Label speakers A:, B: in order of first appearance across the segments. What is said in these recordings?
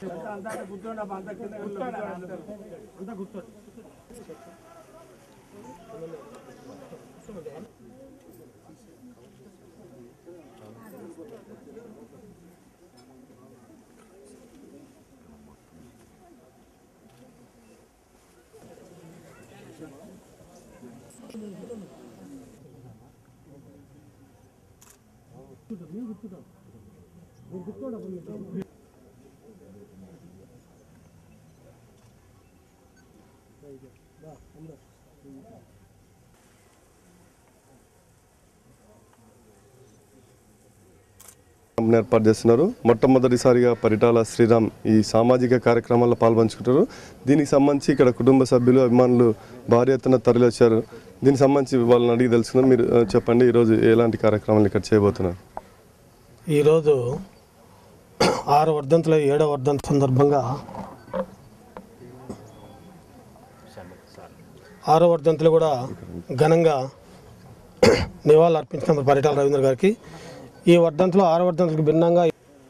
A: company ఏర్పాటు చేస్తున్నారు మొట్టమొదటిసారిగా పరిటాల శ్రీరామ్ ఈ సామాజిక కార్యక్రమాల్లో పాల్పంచుకుంటారు దీనికి సంబంధించి ఇక్కడ కుటుంబ సభ్యులు అభిమానులు భారీ ఎత్తున తరలివచ్చారు దీనికి సంబంధించి వాళ్ళని అడిగి తెలుసుకుందాం మీరు ఆ, చెప్పండి ఈరోజు ఎలాంటి కార్యక్రమాలు ఇక్కడ చేయబోతున్నారు
B: ఈరోజు ఆరు వర్ధంతుల ఏడవ వర్ధంతి సందర్భంగా ఆరో వర్ధంతులు కూడా ఘనంగా నివాళులు అర్పించిన పరిటాల రవీంద్ర గారికి ఈ వర్ధంతిలో ఆరో వర్ధంతులకు భిన్నంగా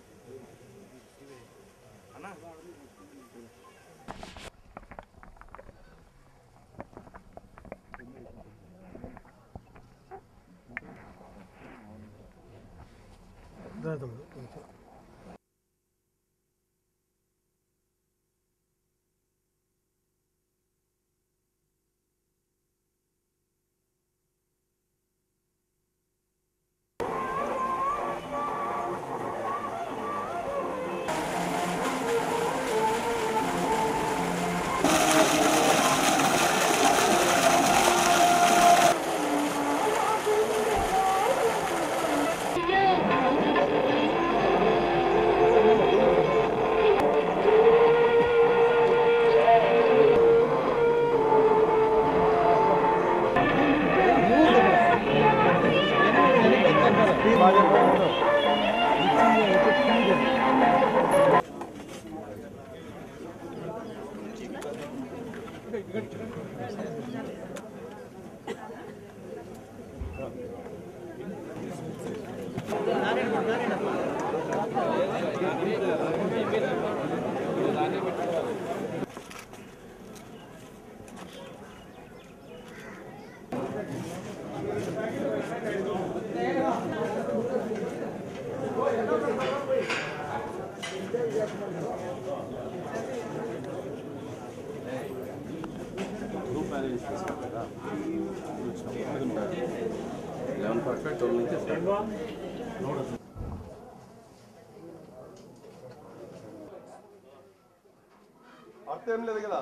A: అర్థం లేదు కదా